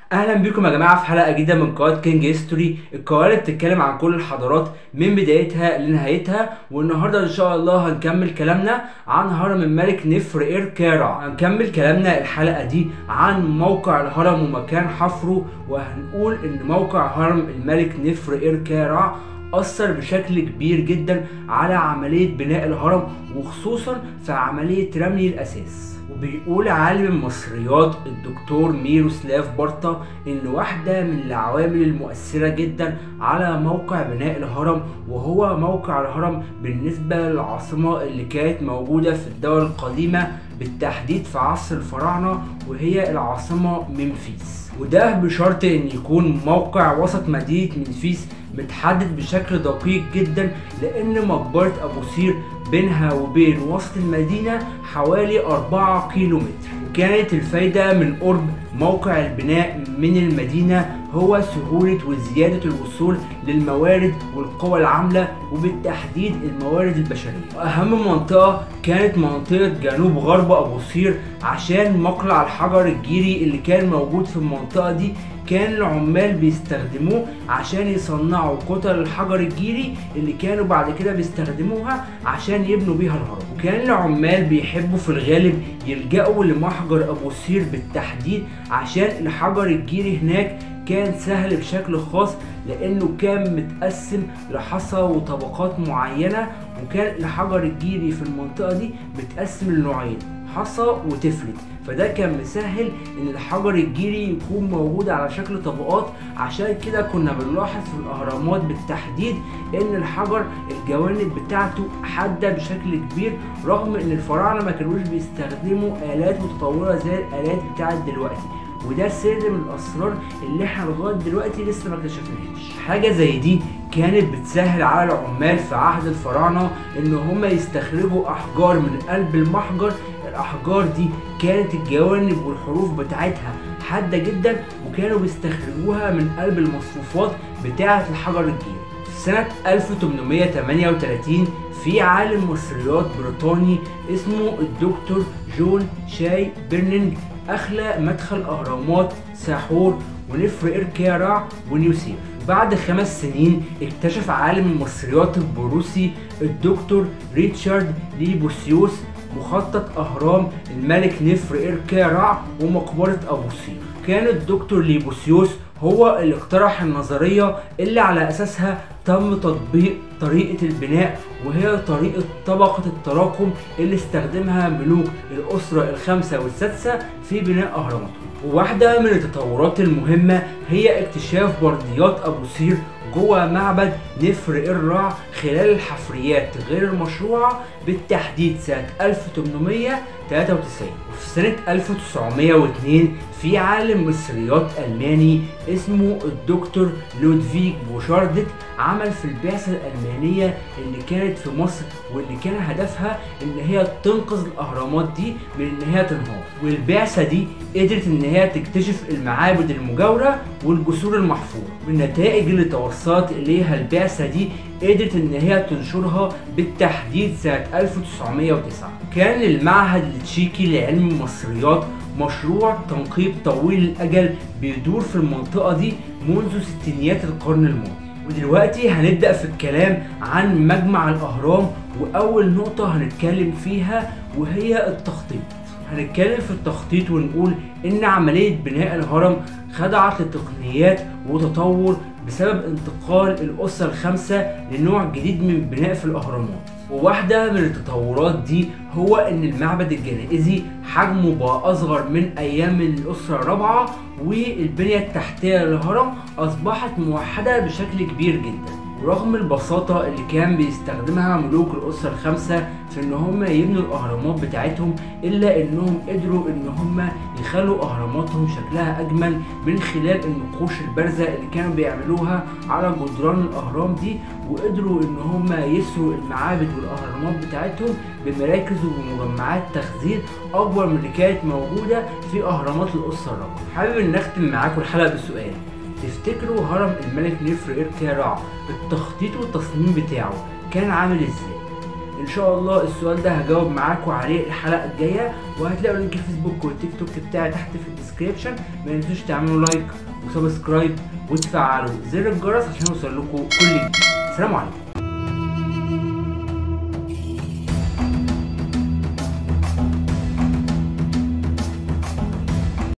اهلا بيكم يا جماعه في حلقه جديده من قناه كينج هيستوري القناه اللي بتتكلم عن كل الحضارات من بدايتها لنهايتها والنهارده ان شاء الله هنكمل كلامنا عن هرم الملك نفر اير كارع هنكمل كلامنا الحلقه دي عن موقع الهرم ومكان حفره وهنقول ان موقع هرم الملك نفر اير كارع أثر بشكل كبير جدا على عملية بناء الهرم وخصوصا في عملية رمي الأساس وبيقول عالم المصريات الدكتور ميروسلاف بارتا ان واحدة من العوامل المؤثرة جدا على موقع بناء الهرم وهو موقع الهرم بالنسبة للعاصمة اللي كانت موجودة في الدولة القديمة بالتحديد في عصر الفراعنة وهي العاصمة ممفيس وده بشرط ان يكون موقع وسط مدينة منفيس متحدد بشكل دقيق جدا لان مقبرة ابو سير بينها وبين وسط المدينة حوالي 4 كيلو متر وكانت الفايدة من قرب موقع البناء من المدينة هو سهولة وزيادة الوصول للموارد والقوى العاملة وبالتحديد الموارد البشرية وأهم منطقة كانت منطقة جنوب غرب أبو سير عشان مقلع الحجر الجيري اللي كان موجود في المنطقة دي كان العمال بيستخدموه عشان يصنعوا كتل الحجر الجيري اللي كانوا بعد كده بيستخدموها عشان يبنوا بيها الهرم وكان العمال بيحبوا في الغالب يلجأوا لمحجر أبو سير بالتحديد عشان الحجر الجيري هناك كان سهل بشكل خاص لانه كان متقسم لحصى وطبقات معينة وكان الحجر الجيري في المنطقة دي متقسم لنوعين حصى وتفلت فده كان مسهل ان الحجر الجيري يكون موجود على شكل طبقات عشان كده كنا بنلاحظ في الاهرامات بالتحديد ان الحجر الجوانب بتاعته حاده بشكل كبير رغم ان الفراعنه ما كانوش بيستخدموا الات متطوره زي الالات بتاعت دلوقتي وده سر من الاسرار اللي احنا لغايه دلوقتي لسه ما اكتشفناهاش حاجه زي دي كانت بتسهل على العمال في عهد الفراعنه ان هم يستخرجوا احجار من قلب المحجر الاحجار دي كانت الجوانب والحروف بتاعتها حاده جدا وكانوا بيستخرجوها من قلب المصفوفات بتاعه الحجر الجيري في سنه 1838 في عالم مصريات بريطاني اسمه الدكتور جون شاي بيرنينج أخلى مدخل أهرامات ساحور ونفر إركيرع ونيوسير بعد خمس سنين اكتشف عالم المصريات البروسي الدكتور ريتشارد ليبوسيوس مخطط أهرام الملك نفر إركيرع ومقبرة أبو سير كان الدكتور ليبوسيوس هو اللي اقترح النظرية اللي على أساسها تم تطبيق طريقة البناء وهي طريقة طبقة التراكم اللي استخدمها ملوك الأسرة الخامسة والسادسة في بناء أهراماتهم وواحدة من التطورات المهمة هي اكتشاف برديات أبو سير جوه معبد نفر الرع خلال الحفريات غير المشروعة بالتحديد سنة 1893 وفي سنة 1902 في عالم مصريات ألماني اسمه الدكتور لودفيج بوشاردت عمل في البعثة الألمانية اللي كانت في مصر واللي كان هدفها إن هي تنقذ الأهرامات دي من إن هي تنهار والبعثة دي قدرت إن هي تكتشف المعابد المجاورة والجسور المحفورة والنتائج اللي توصلت إليها البعثة دي قدرت إن هي تنشرها بالتحديد سنة 1909 كان المعهد التشيكي لعلم المصريات مشروع تنقيب طويل الأجل بيدور في المنطقة دي منذ ستينيات القرن الماضي ودلوقتي هنبدأ في الكلام عن مجمع الأهرام وأول نقطة هنتكلم فيها وهي التخطيط هنتكلم في التخطيط ونقول إن عملية بناء الهرم خضعت لتقنيات وتطور بسبب انتقال الأسرة الخامسة لنوع جديد من البناء في الأهرامات وواحدة من التطورات دي هو ان المعبد الجنائزي حجمه بقى اصغر من ايام الاسرة الرابعة والبنية التحتية للهرم اصبحت موحدة بشكل كبير جدا ورغم البساطة اللي كان بيستخدمها ملوك الأسرة الخامسة في إن هم يبنوا الأهرامات بتاعتهم إلا إنهم قدروا إن هم يخلوا أهراماتهم شكلها أجمل من خلال النقوش البارزة اللي كانوا بيعملوها على جدران الأهرام دي وقدروا إن هم يسروا المعابد والأهرامات بتاعتهم بمراكز ومجمعات تخزين أكبر من اللي كانت موجودة في أهرامات الأسرة الرابعة. حابب إن أختم معاكم الحلقة بسؤال تفتكروا هرم الملك نفر إركيرع التخطيط والتصميم بتاعه كان عامل ازاي؟ ان شاء الله السؤال ده هجاوب معاكم عليه الحلقه الجايه وهتلاقوا لينك الفيسبوك والتيك توك بتاعي تحت في الديسكريبشن ما تنسوش تعملوا لايك وسبسكرايب وتفعلوا زر الجرس عشان يوصل لكم كل جديد سلام عليكم